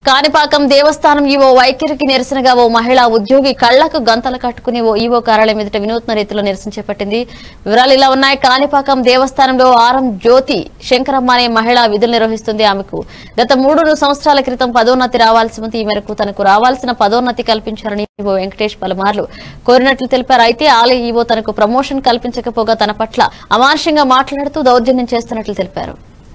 కాణిపాకం దేవస్థానం ఈవో వైఖరికి నిరసనగా ఓ మహిళా ఉద్యోగి కళ్లకు గంతలు కట్టుకుని ఓ ఈవో కార్యాలయం ఎదుట వినూత్న రీతిలో నిరసన చేపట్టింది వివరాలు ఇలా ఉన్నాయి కాణిపాకం దేవస్థానంలో ఆరం జ్యోతి శంకరమ్మ అనే మహిళ విధులు నిర్వహిస్తుంది ఆమెకు గత మూడు సంవత్సరాల క్రితం పదోన్నతి రావాల్సి ఉంది ఈ మేరకు తనకు రావాల్సిన పదోన్నతి కల్పించారని ఈవో వెంకటేష్ పలుమార్లు కోరినట్లు తెలిపారు అయితే ఆలయ ఈవో తనకు ప్రమోషన్ కల్పించకపోగా తన పట్ల అమానుషంగా మాట్లాడుతూ దౌర్జన్యం చేస్తున్నట్లు తెలిపారు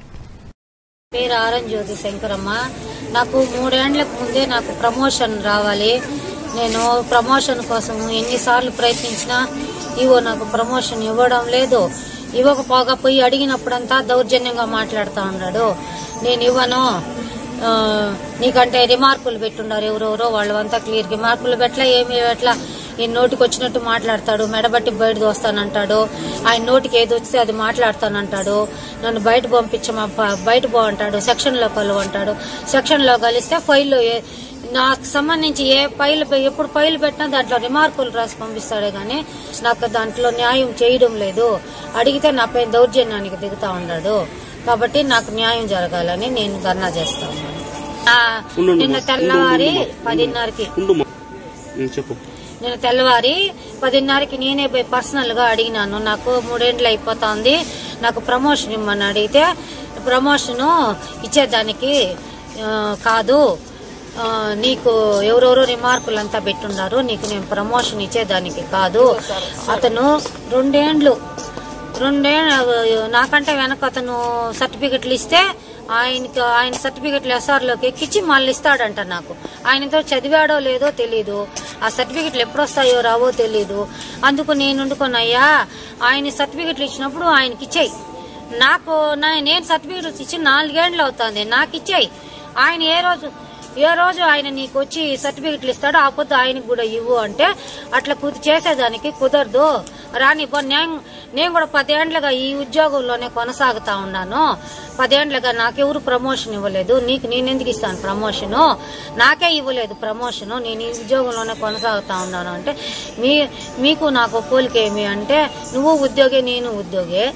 పేరు ఆరం జ్యోతి శంకరమ్మ నాకు మూడేండ్లకు ముందే నాకు ప్రమోషన్ రావాలి నేను ప్రమోషన్ కోసం ఎన్నిసార్లు ప్రయత్నించినా ఇవో నాకు ప్రమోషన్ ఇవ్వడం లేదు ఇవ్వకపోగా పోయి అడిగినప్పుడంతా దౌర్జన్యంగా మాట్లాడుతూ ఉన్నాడు నేను ఇవ్వను ఆ, నీకంటే రిమార్కులు పెట్టుండారు ఎవరెవరో వాళ్ళు అంతా క్లియర్ రిమార్కులు పెట్ల ఏమి పెట్ల ఈ నోటికి వచ్చినట్టు మాట్లాడతాడు మెడబట్టి బయట దోస్తానంటాడు ఆయన నోటికి ఏది వస్తే అది మాట్లాడతానంటాడు నన్ను బయట పంపించమా ప- బయట పో అంటాడు సెక్షన్లో కలువు అంటాడు సెక్షన్లో కలిస్తే ఫైల్లో ఏ- నాకు సంబంధించి ఏ ఫైల్ పె- ఎప్పుడు ఫైల్ పెట్టినా దాంట్లో రిమార్కులు రాసి పంపిస్తాడే గానీ నాకు దాంట్లో న్యాయం చేయడం లేదు అడిగితే నా పైన దౌర్జన్యానికి దిగుతా ఉన్నాడు కాబట్టి నాకు న్యాయం జరగాలని నేను ధర్నా చేస్తాను ఆ, నిన్న తెల్లవారి పదిన్నరకి ఉండుమా ఉం, చెప్పు నేను తెల్లవారి పదిన్నరకి నేనే పోయి పర్సనల్ గా అడిగినాను నాకు మూడేండ్లు అయిపోతుంది నాకు ప్రమోషన్ ఇమ్మని అడిగితే ప్రమోషన్ ఇచ్చేదానికి ఆ, కాదు ఆ, నీకు ఎవరెవరో రిమార్కులు అంతా పెట్టున్నారు నీకు నేను ప్రమోషన్ ఇచ్చేదానికి కాదు అతను రెండేండ్లు రెండేళ్ళు నాకంటే వెనక అతను సర్టిఫికెట్లు ఇస్తే ఆయనకి ఆయన సర్టిఫికెట్లు ఎస్ఆర్లోకి ఎక్కించి మళ్ళీ ఇస్తాడంట నాకు ఆయనతో చదివాడో లేదో తెలీదు ఆ సర్టిఫికెట్లు ఎప్పుడు వస్తాయో రావో తెలీదు అందుకు నేను వండుకున్నాయ్యా ఆయన సర్టిఫికెట్లు ఇచ్చినప్పుడు ఆయనకి ఇచ్చేయి నాకు నా- నేను సర్టిఫికెట్లు ఇచ్చి నాలుగేండ్లు అవుతుంది నాకు ఇచ్చేయి ఆయన ఏ రోజు ఏ రోజు ఆయన నీకు వచ్చి సర్టిఫికెట్లు ఇస్తాడో ఆ పొద్దు ఆయనకు కూడా ఇవ్వు అంటే అట్లా కుది చేసేదానికి కుదరదు రాని పో నేను నేను కూడా పదేండ్లుగా ఈ ఉద్యోగంలోనే కొనసాగుతా ఉన్నాను పదేండ్లుగా నాకెవరు ప్రమోషన్ ఇవ్వలేదు నీకు నేను ఎందుకు ఇస్తాను ప్రమోషను నాకే ఇవ్వలేదు ప్రమోషన్ నేను ఈ ఉద్యోగంలోనే కొనసాగుతా ఉన్నాను అంటే మీ మీకు నాకు పోలిక ఏమి అంటే నువ్వు ఉద్యోగే నేను ఉద్యోగే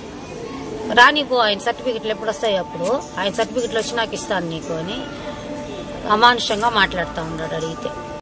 రానిపో ఆయన సర్టిఫికెట్లు ఎప్పుడు వస్తాయి అప్పుడు ఆయన సర్టిఫికెట్లు వచ్చి నాకు ఇస్తాను నీకు అని అమానుషంగా మాట్లాడుతూ ఉన్నాడు అడిగితే